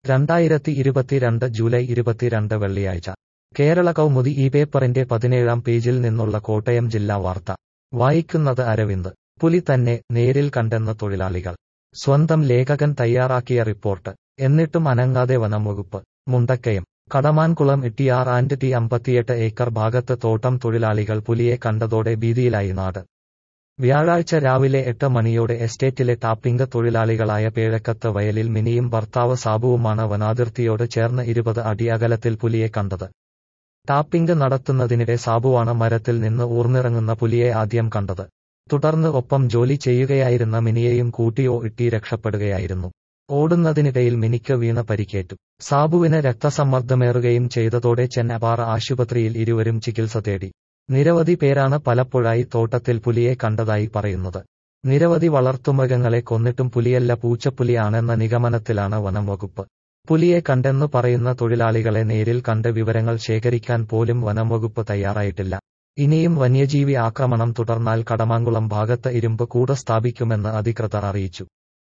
രണ്ടായിരത്തി ഇരുപത്തിരണ്ട് ജൂലൈ ഇരുപത്തിരണ്ട് വെള്ളിയാഴ്ച കേരള കൗമുദി ഈ പേപ്പറിന്റെ പതിനേഴാം പേജിൽ നിന്നുള്ള കോട്ടയം ജില്ലാ വാർത്ത വായിക്കുന്നത് അരവിന്ദ് പുലി തന്നെ നേരിൽ കണ്ടെന്ന തൊഴിലാളികൾ സ്വന്തം ലേഖകൻ തയ്യാറാക്കിയ റിപ്പോർട്ട് എന്നിട്ടും അനങ്ങാതെ വനംവകുപ്പ് മുണ്ടക്കയം കടമാൻകുളം ഇട്ടിയാർ ആൻഡ് ടി അമ്പത്തിയെട്ട് ഏക്കർ ഭാഗത്ത് തോട്ടം തൊഴിലാളികൾ പുലിയെ കണ്ടതോടെ ഭീതിയിലായി നാട് വ്യാഴാഴ്ച രാവിലെ എട്ട് മണിയോടെ എസ്റ്റേറ്റിലെ ടാപ്പിംഗ് തൊഴിലാളികളായ പേഴക്കത്ത് വയലിൽ മിനിയും ഭർത്താവ് സാബുവുമാണ് വനാതിർത്തിയോട് ചേർന്ന് ഇരുപത് അടി അകലത്തിൽ പുലിയെ കണ്ടത് ടാപ്പിംഗ് നടത്തുന്നതിനിടെ സാബുവാണ് മരത്തിൽ നിന്ന് ഊർന്നിറങ്ങുന്ന പുലിയെ ആദ്യം കണ്ടത് തുടർന്ന് ഒപ്പം ജോലി ചെയ്യുകയായിരുന്ന മിനിയെയും കൂട്ടിയോ ഇട്ടി രക്ഷപ്പെടുകയായിരുന്നു ഓടുന്നതിനിടയിൽ മിനിക്ക് വീണ പരിക്കേറ്റു സാബുവിന് രക്തസമ്മർദ്ദമേറുകയും ചെയ്തതോടെ ചെന്നപാറ ആശുപത്രിയിൽ ഇരുവരും ചികിത്സ തേടി നിരവധി പേരാണ് പലപ്പോഴായി തോട്ടത്തിൽ പുലിയെ കണ്ടതായി പറയുന്നത് നിരവധി വളർത്തുമൃഗങ്ങളെ കൊന്നിട്ടും പുലിയല്ല പൂച്ചപ്പുലിയാണെന്ന നിഗമനത്തിലാണ് വനം വകുപ്പ് പുലിയെ കണ്ടെന്നു പറയുന്ന തൊഴിലാളികളെ നേരിൽ കണ്ട് വിവരങ്ങൾ ശേഖരിക്കാൻ പോലും വനം വകുപ്പ് തയ്യാറായിട്ടില്ല ഇനിയും വന്യജീവി ആക്രമണം തുടർന്നാൽ കടമാങ്കുളം ഭാഗത്ത് ഇരുമ്പ് കൂട് സ്ഥാപിക്കുമെന്ന് അധികൃതർ അറിയിച്ചു